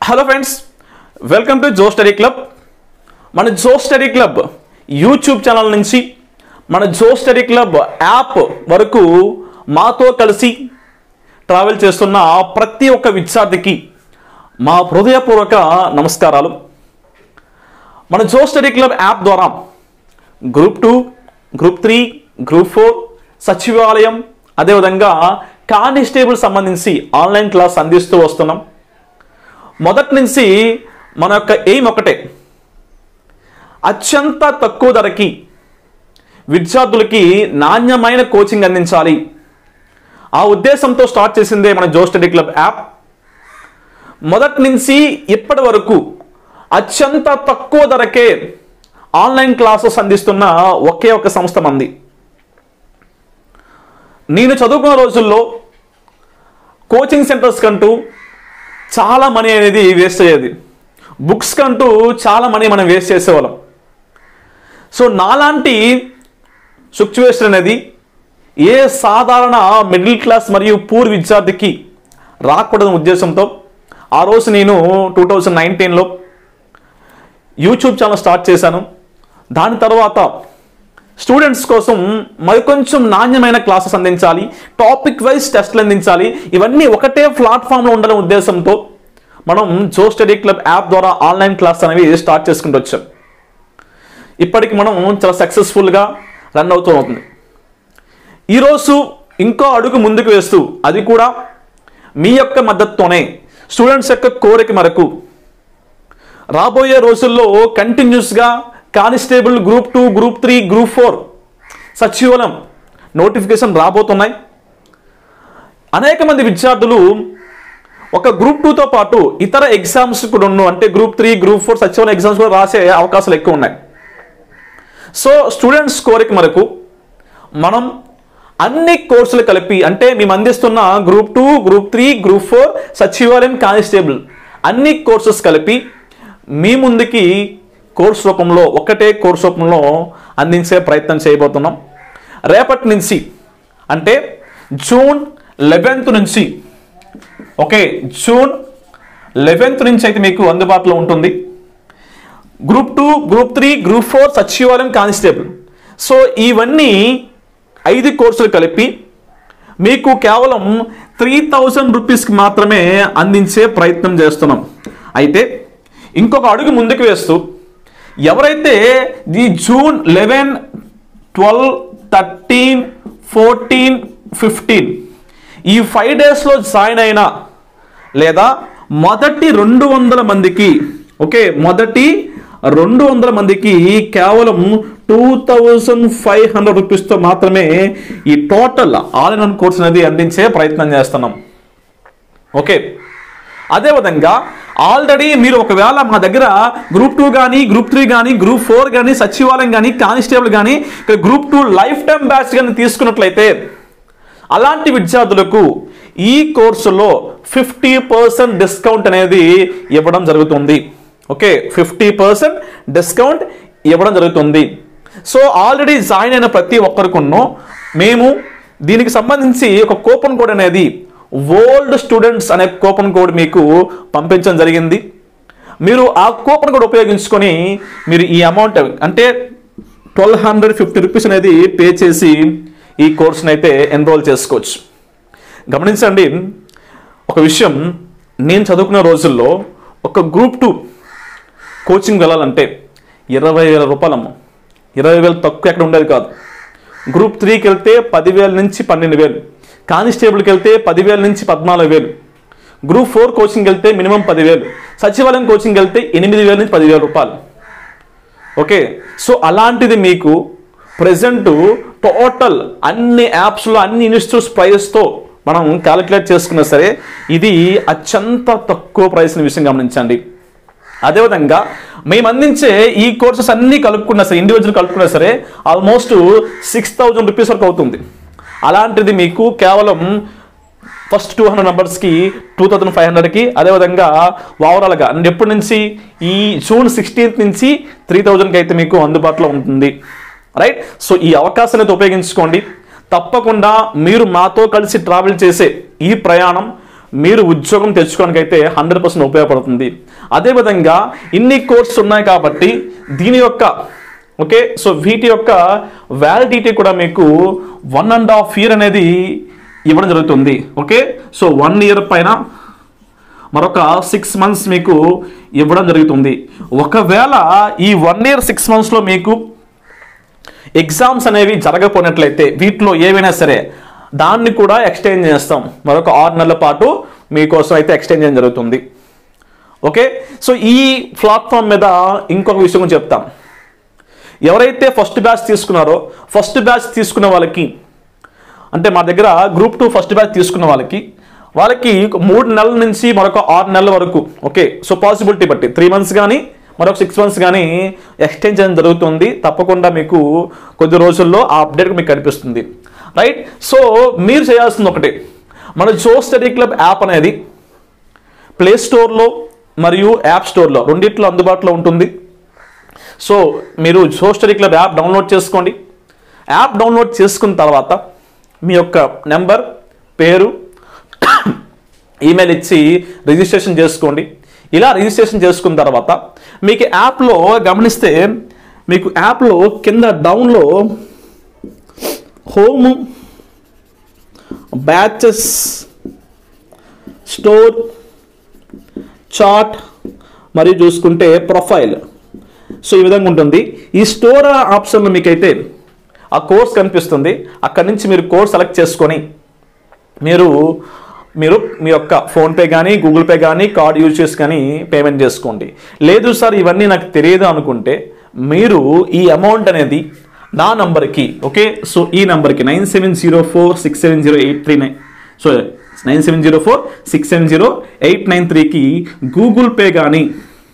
hello friends welcome to Jo study club మన Jo study club YouTube channel నుంచి మన Jo study club app వరకు మాతో కలిసి ట్రావెల్ చేస్తున్న ప్రతి ఒక్క విద్యార్థికి మా హృదయపూర్వక నమస్కారాలు మన జో స్టడీ క్లబ్ యాప్ ద్వారా group two group three group four సచివాలయం అదేవిధంగా కానిస్టేబుల్ సంబంధించి ఆన్లైన్ క్లాస్ అందిస్తూ వస్తున్నాం మొదటి నుంచి మన యొక్క ఎయిమ్ ఒకటే అత్యంత తక్కువ ధరకి విద్యార్థులకి నాణ్యమైన కోచింగ్ అందించాలి ఆ ఉద్దేశంతో స్టార్ట్ చేసిందే మన జో స్టడీ క్లబ్ యాప్ మొదటి నుంచి ఇప్పటి వరకు అత్యంత తక్కువ ధరకే ఆన్లైన్ క్లాసెస్ అందిస్తున్న ఒకే ఒక సంస్థ మంది నేను చదువుకున్న రోజుల్లో కోచింగ్ సెంటర్స్ కంటూ చాలా మనీ అనేది వేస్ట్ అయ్యేది బుక్స్ కంటూ చాలా మనీ మనం వేస్ట్ చేసేవాళ్ళం సో నాలాంటి సిచ్యువేషన్ అనేది ఏ సాధారణ మిడిల్ క్లాస్ మరియు పూర్ విద్యార్థికి రాకూడదనే ఉద్దేశంతో ఆ రోజు నేను టూ థౌజండ్ నైన్టీన్లో యూట్యూబ్ ఛానల్ స్టార్ట్ చేశాను దాని తర్వాత స్టూడెంట్స్ కోసం మరికొంచెం నాణ్యమైన క్లాసెస్ అందించాలి టాపిక్ వైజ్ టెస్ట్లు అందించాలి ఇవన్నీ ఒకటే ప్లాట్ఫామ్లో ఉండాలనే ఉద్దేశంతో మనం జో స్టడీ క్లబ్ యాప్ ద్వారా ఆన్లైన్ క్లాస్ అనేవి స్టార్ట్ చేసుకుంటూ వచ్చాం ఇప్పటికి మనం చాలా సక్సెస్ఫుల్గా రన్ అవుతూ ఉంటుంది ఈరోజు ఇంకో అడుగు ముందుకు వేస్తూ అది కూడా మీ యొక్క మద్దతుతోనే స్టూడెంట్స్ యొక్క కోరిక మేరకు రాబోయే రోజుల్లో కంటిన్యూస్గా constable group two group three group four సచివాలయం నోటిఫికేషన్ రాబోతున్నాయి అనేక మంది విద్యార్థులు ఒక గ్రూప్ టూతో పాటు ఇతర ఎగ్జామ్స్ కూడా ఉన్న అంటే గ్రూప్ త్రీ గ్రూప్ ఫోర్ సచివాలయం ఎగ్జామ్స్ కూడా రాసే అవకాశాలు ఎక్కువ ఉన్నాయి సో స్టూడెంట్స్ కోరిక మేరకు మనం అన్ని కోర్సులు కలిపి అంటే మేము అందిస్తున్న group two group three group four సచివాలయం కానిస్టేబుల్ అన్ని కోర్సెస్ కలిపి మీ ముందుకి కోర్స్ రూపంలో ఒకటే కోర్స్ రూపంలో అందించే ప్రయత్నం చేయబోతున్నాం రేపటి నుంచి అంటే జూన్ లెవెన్త్ నుంచి ఓకే జూన్ లెవెన్త్ నుంచి అయితే మీకు అందుబాటులో ఉంటుంది group two group three group four సచివాలయం కానిస్టేబుల్ సో ఇవన్నీ ఐదు కోర్సులు కలిపి మీకు కేవలం త్రీ థౌజండ్ రూపీస్కి మాత్రమే అందించే ప్రయత్నం చేస్తున్నాం అయితే ఇంకొక అడుగు ముందుకు వేస్తూ ఎవరైతే ఈ June eleven twelve thirteen fourteen fifteen ఈ ఫైవ్ డేస్లో జాయిన్ అయినా లేదా మొదటి రెండు వందల మందికి ఓకే మొదటి రెండు వందల మందికి కేవలం టూ థౌజండ్ ఫైవ్ హండ్రెడ్ రూపీస్తో మాత్రమే ఈ total all in one course అనేది అందించే ప్రయత్నం చేస్తున్నాం ఓకే అదేవిధంగా ఆల్రెడీ మీరు ఒకవేళ మా దగ్గర గ్రూప్ టూ కానీ గ్రూప్ త్రీ కానీ గ్రూప్ ఫోర్ కానీ సచివాలయం కానీ కానిస్టేబుల్ కానీ ఇక్కడ group two life time batch కానీ తీసుకున్నట్లయితే అలాంటి విద్యార్థులకు ఈ కోర్సులో ఫిఫ్టీ పర్సెంట్ డిస్కౌంట్ అనేది ఇవ్వడం జరుగుతుంది ఓకే ఫిఫ్టీ పర్సెంట్ డిస్కౌంట్ ఇవ్వడం జరుగుతుంది సో ఆల్రెడీ జాయిన్ అయిన ప్రతి ఒక్కరికున్నో మేము దీనికి సంబంధించి ఒక కూపన్ కోడ్ అనేది ఓల్డ్ స్టూడెంట్స్ అనే కూపన్ కోడ్ మీకు పంపించడం జరిగింది మీరు ఆ కూపన్ కోడ్ ఉపయోగించుకొని మీరు ఈ అమౌంట్ అంటే ట్వెల్వ్ హండ్రెడ్ ఫిఫ్టీ రూపీస్ అనేది పే చేసి ఈ కోర్సును అయితే ఎన్రోల్ చేసుకోవచ్చు గమనించండి ఒక విషయం నేను చదువుకున్న రోజుల్లో ఒక గ్రూప్ టూ కోచింగ్ వెళ్ళాలంటే ఇరవై వేల రూపాయలమ్మ ఇరవై వేలు తక్కువ ఎక్కడ ఉండేది కాదు గ్రూప్ త్రీకి వెళ్తే పదివేల నుంచి పన్నెండు వేలు కానిస్టేబుల్కి వెళ్తే పదివేల నుంచి పద్నాలుగు వేలు గ్రూప్ ఫోర్ కోచింగ్ వెళ్తే మినిమం పదివేలు సచివాలయం కోచింగ్ వెళ్తే ఎనిమిది వేల నుంచి పదివేల రూపాయలు ఓకే సో అలాంటిది మీకు ప్రజెంట్ టోటల్ అన్ని యాప్స్లో అన్ని ఇన్స్టిట్యూట్స్ ప్రైస్తో మనం క్యాలిక్యులేట్ చేసుకున్నా సరే ఇది అత్యంత తక్కువ ప్రైస్ విషయం గమనించండి అదేవిధంగా మేము అందించే ఈ కోర్సెస్ అన్నీ కలుపుకున్నా సరే ఇండివిజువల్ కలుపుకున్నా సరే ఆల్మోస్ట్ సిక్స్ థౌజండ్ రూపీస్ వరకు అవుతుంది అలాంటిది మీకు కేవలం ఫస్ట్ టూ హండ్రెడ్ నెంబర్స్కి టూ థౌజండ్ ఫైవ్ హండ్రెడ్కి అదేవిధంగా ఓవరాల్గా అండ్ ఎప్పటి నుంచి ఈ జూన్ సిక్స్టీన్త్ నుంచి త్రీ థౌజండ్కి అయితే మీకు అందుబాటులో ఉంటుంది రైట్ సో ఈ అవకాశాన్ని అయితే ఉపయోగించుకోండి తప్పకుండా మీరు మాతో కలిసి ట్రావెల్ చేసే ఈ ప్రయాణం మీరు ఉద్యోగం తెచ్చుకోవడానికి అయితే హండ్రెడ్ పర్సెంట్ ఉపయోగపడుతుంది అదేవిధంగా ఇన్ని కోర్సెస్ ఉన్నాయి కాబట్టి దీని యొక్క ఓకే సో వీటి యొక్క వ్యాలిడిటీ కూడా మీకు వన్ అండ్ హాఫ్ ఇయర్ అనేది ఇవ్వడం జరుగుతుంది ఓకే సో వన్ ఇయర్ పైన మరొక సిక్స్ మంత్స్ మీకు ఇవ్వడం జరుగుతుంది ఒకవేళ ఈ వన్ ఇయర్ సిక్స్ మంత్స్లో మీకు ఎగ్జామ్స్ అనేవి జరగకపోయినట్లయితే వీటిలో ఏవైనా సరే దాన్ని కూడా ఎక్స్టెండ్ చేస్తాం మరొక ఆరు నెలల పాటు మీకోసం అయితే ఎక్స్టెండ్ చేయడం జరుగుతుంది ఓకే సో ఈ ప్లాట్ఫామ్ మీద ఇంకొక విషయం కూడా చెప్తాం ఎవరైతే ఫస్ట్ బ్యాచ్ తీసుకున్నారో ఫస్ట్ బ్యాచ్ తీసుకున్న వాళ్ళకి అంటే మా దగ్గర గ్రూప్ టూ ఫస్ట్ బ్యాచ్ తీసుకున్న వాళ్ళకి వాళ్ళకి ఒక మూడు నెలల నుంచి మరొక ఆరు నెలల వరకు ఓకే సో పాసిబిలిటీ బట్టి త్రీ మంత్స్ కానీ మరొక సిక్స్ మంత్స్ కానీ ఎక్స్టెండ్ చేయడం జరుగుతుంది తప్పకుండా మీకు కొద్ది రోజుల్లో ఆ అప్డేట్ మీకు కనిపిస్తుంది రైట్ సో మీరు చేయాల్సింది ఒకటే మన జో స్టడీ క్లబ్ యాప్ అనేది ప్లే స్టోర్లో మరియు యాప్ స్టోర్లో రెండిట్లో అందుబాటులో ఉంటుంది సో మీరు Jo study club app download చేసుకోండి యాప్ డౌన్లోడ్ చేసుకున్న తర్వాత మీ యొక్క నెంబర్ పేరు ఈమెయిల్ ఇచ్చి రిజిస్ట్రేషన్ చేసుకోండి ఇలా రిజిస్ట్రేషన్ చేసుకున్న తర్వాత మీకు యాప్లో గమనిస్తే మీకు యాప్లో కింద డౌన్లో హోమ్ బ్యాచెస్ స్టోర్ చార్ట్ మరియు చూసుకుంటే ప్రొఫైల్ సో ఈ విధంగా ఉంటుంది ఈ స్టోర్ ఆప్షన్లో మీకైతే ఆ కోర్స్ కనిపిస్తుంది అక్కడి నుంచి మీరు కోర్స్ సెలెక్ట్ చేసుకొని మీరు మీరు మీ యొక్క ఫోన్పే కానీ గూగుల్ పే కానీ కార్డ్ యూజ్ చేసి కానీ పేమెంట్ చేసుకోండి లేదు సార్ ఇవన్నీ నాకు తెలియదు అనుకుంటే మీరు ఈ అమౌంట్ అనేది నా నంబర్కి ఓకే సో ఈ నంబర్కి nine seven zero four six seven zero eight three nine so nine seven zero four six seven zero eight nine త్రీకి గూగుల్ పే కానీ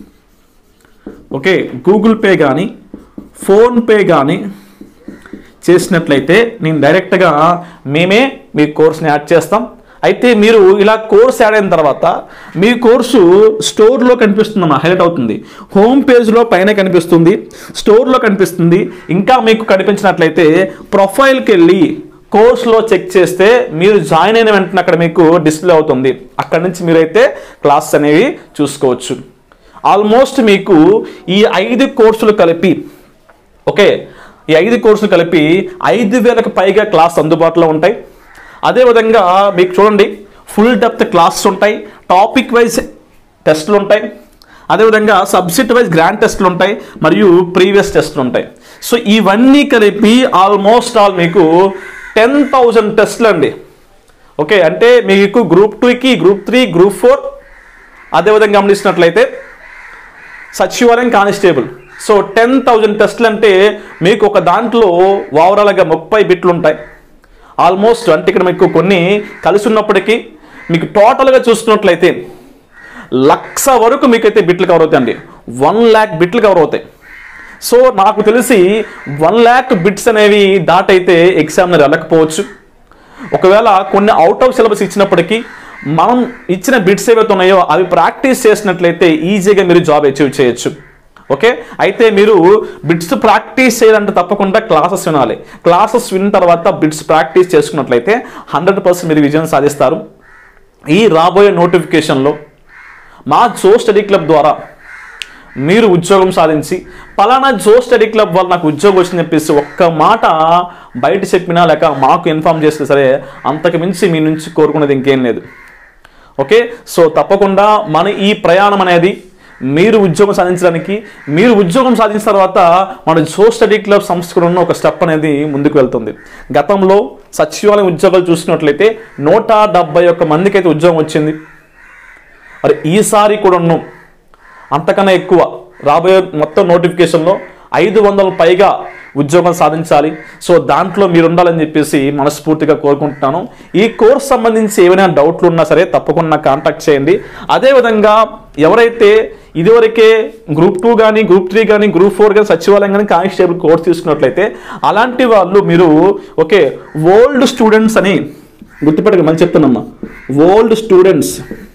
ఓకే గూగుల్ పే కానీ ఫోన్పే కానీ చేసినట్లయితే నేను డైరెక్ట్గా మేమే మీ కోర్స్ని యాడ్ చేస్తాం అయితే మీరు ఇలా కోర్స్ యాడ్ అయిన తర్వాత మీ కోర్సు స్టోర్లో కనిపిస్తుందమ్మా హైలైట్ అవుతుంది హోమ్ పేజ్లో పైన కనిపిస్తుంది స్టోర్లో కనిపిస్తుంది ఇంకా మీకు కనిపించినట్లయితే ప్రొఫైల్కి వెళ్ళి కోర్స్లో చెక్ చేస్తే మీరు జాయిన్ అయిన వెంటనే అక్కడ మీకు డిస్ప్లే అవుతుంది అక్కడ నుంచి మీరైతే క్లాస్ అనేవి చూసుకోవచ్చు ఆల్మోస్ట్ మీకు ఈ ఐదు కోర్సులు కలిపి ఓకే ఈ ఐదు కోర్సులు కలిపి ఐదు వేలకు పైగా క్లాస్ అందుబాటులో ఉంటాయి అదేవిధంగా మీకు చూడండి ఫుల్ డెప్త్ క్లాసెస్ ఉంటాయి టాపిక్ వైజ్ టెస్టులు ఉంటాయి అదేవిధంగా సబ్జెక్ట్ వైజ్ గ్రాండ్ టెస్టులు ఉంటాయి మరియు ప్రీవియస్ టెస్టులు ఉంటాయి సో ఇవన్నీ కలిపి ఆల్మోస్ట్ ఆల్ మీకు టెన్ థౌజండ్ టెస్టులు అండి ఓకే అంటే మీకు గ్రూప్ టూకి గ్రూప్ త్రీ గ్రూప్ ఫోర్ అదేవిధంగా గమనించినట్లయితే సచివాలయం కానిస్టేబుల్ సో టెన్ థౌజండ్ టెస్ట్లు అంటే మీకు ఒక దాంట్లో ఓవరాల్గా ముప్పై బిట్లు ఉంటాయి ఆల్మోస్ట్ అంటే ఇక్కడ మీకు కొన్ని కలిసి ఉన్నప్పటికీ మీకు టోటల్గా చూసుకున్నట్లయితే లక్ష వరకు మీకైతే బిట్లు కవర్ అవుతాయండి వన్ ల్యాక్ బిట్లు కవర్ అవుతాయి సో నాకు తెలిసి వన్ ల్యాక్ బిట్స్ అనేవి దాటైతే ఎగ్జామ్ని వెళ్ళకపోవచ్చు ఒకవేళ కొన్ని అవుట్ ఆఫ్ సిలబస్ ఇచ్చినప్పటికీ మనం ఇచ్చిన బిట్స్ ఏవైతే ఉన్నాయో అవి ప్రాక్టీస్ చేసినట్లయితే ఈజీగా మీరు జాబ్ అచీవ్ చేయొచ్చు ఓకే అయితే మీరు బిట్స్ ప్రాక్టీస్ చేయాలంటే తప్పకుండా క్లాసెస్ వినాలి క్లాసెస్ విన్న తర్వాత బిట్స్ ప్రాక్టీస్ చేసుకున్నట్లయితే హండ్రెడ్ పర్సెంట్ మీరు విజయం సాధిస్తారు ఈ రాబోయే నోటిఫికేషన్లో మా జో స్టడీ క్లబ్ ద్వారా మీరు ఉద్యోగం సాధించి పలానా జో స్టడీ క్లబ్ వల్ల నాకు ఉద్యోగం వచ్చిందని చెప్పేసి ఒక్క మాట బయట చెప్పినా లేక మాకు ఇన్ఫామ్ చేస్తే సరే అంతకు మించి మీ నుంచి కోరుకునేది ఇంకేం లేదు ఓకే సో తప్పకుండా మన ఈ ప్రయాణం అనేది మీరు ఉద్యోగం సాధించడానికి మీరు ఉద్యోగం సాధించిన తర్వాత మన జో స్టడీ క్లబ్ సంస్థ కూడా ఉన్న ఒక స్టెప్ అనేది ముందుకు వెళ్తుంది గతంలో సచివాలయం ఉద్యోగాలు చూసుకున్నట్లయితే నూట డెబ్బై ఒక్క మందికి అయితే ఉద్యోగం వచ్చింది మరి ఈసారి కూడా ఉన్నాం అంతకన్నా ఎక్కువ రాబోయే మొత్తం నోటిఫికేషన్లో ఐదు వందల పైగా ఉద్యోగం సాధించాలి సో దాంట్లో మీరు ఉండాలని చెప్పేసి మనస్ఫూర్తిగా కోరుకుంటున్నాను ఈ కోర్స్ సంబంధించి ఏమైనా డౌట్లు ఉన్నా సరే తప్పకుండా నాకు కాంటాక్ట్ చేయండి అదేవిధంగా ఎవరైతే ఇదివరకే గ్రూప్ టూ కానీ గ్రూప్ త్రీ కానీ గ్రూప్ ఫోర్ కానీ సచివాలయం కానీ కానిస్టేబుల్ కోర్స్ తీసుకున్నట్లయితే అలాంటి వాళ్ళు మీరు ఓకే ఓల్డ్ స్టూడెంట్స్ అని గుర్తుపెట్టక మళ్ళీ చెప్తానమ్మా ఓల్డ్ స్టూడెంట్స్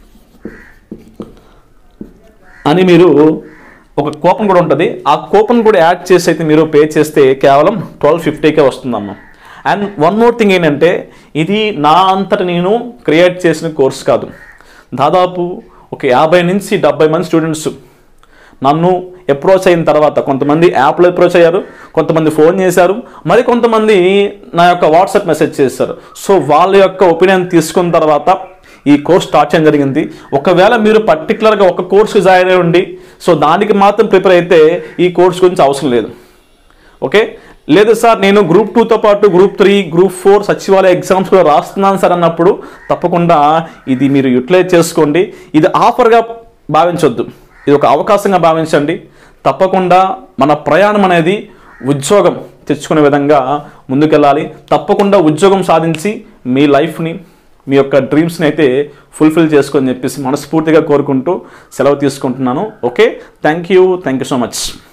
అని మీరు ఒక కూపన్ కూడా ఉంటుంది ఆ కూపన్ కూడా యాడ్ చేసి అయితే మీరు పే చేస్తే కేవలం ట్వెల్వ్ ఫిఫ్టీకే వస్తుందమ్మా అండ్ వన్ మోర్ థింగ్ ఏంటంటే ఇది నా అంతట నేను క్రియేట్ చేసిన కోర్స్ కాదు దాదాపు ఒక యాభై నుంచి డెబ్బై మంది స్టూడెంట్స్ నన్ను అప్రోచ్ అయిన తర్వాత కొంతమంది యాప్లో అప్రోచ్ అయ్యారు కొంతమంది ఫోన్ చేశారు మరి కొంతమంది నా యొక్క వాట్సాప్ మెసేజ్ చేశారు సో వాళ్ళ యొక్క ఒపీనియన్ తీసుకున్న తర్వాత ఈ కోర్స్ స్టార్ట్ చేయడం జరిగింది ఒకవేళ మీరు పర్టికులర్గా ఒక కోర్సు జాయిన్ అయి ఉండి సో దానికి మాత్రం ప్రిపేర్ అయితే ఈ కోర్స్ గురించి అవసరం లేదు ఓకే లేదు సార్ నేను గ్రూప్ టూతో పాటు గ్రూప్ త్రీ గ్రూప్ ఫోర్ సచివాలయ ఎగ్జామ్స్ కూడా రాస్తున్నాను సార్ అన్నప్పుడు తప్పకుండా ఇది మీరు యూటిలైజ్ చేసుకోండి ఇది ఆఫర్గా భావించొద్దు ఇది ఒక అవకాశంగా భావించండి తప్పకుండా మన ప్రయాణం అనేది ఉద్యోగం తెచ్చుకునే విధంగా ముందుకెళ్ళాలి తప్పకుండా ఉద్యోగం సాధించి మీ లైఫ్ని మీ యొక్క డ్రీమ్స్ని అయితే ఫుల్ఫిల్ చేసుకొని చెప్పేసి మనస్ఫూర్తిగా కోరుకుంటూ సెలవు తీసుకుంటున్నాను okay thank you thank you so much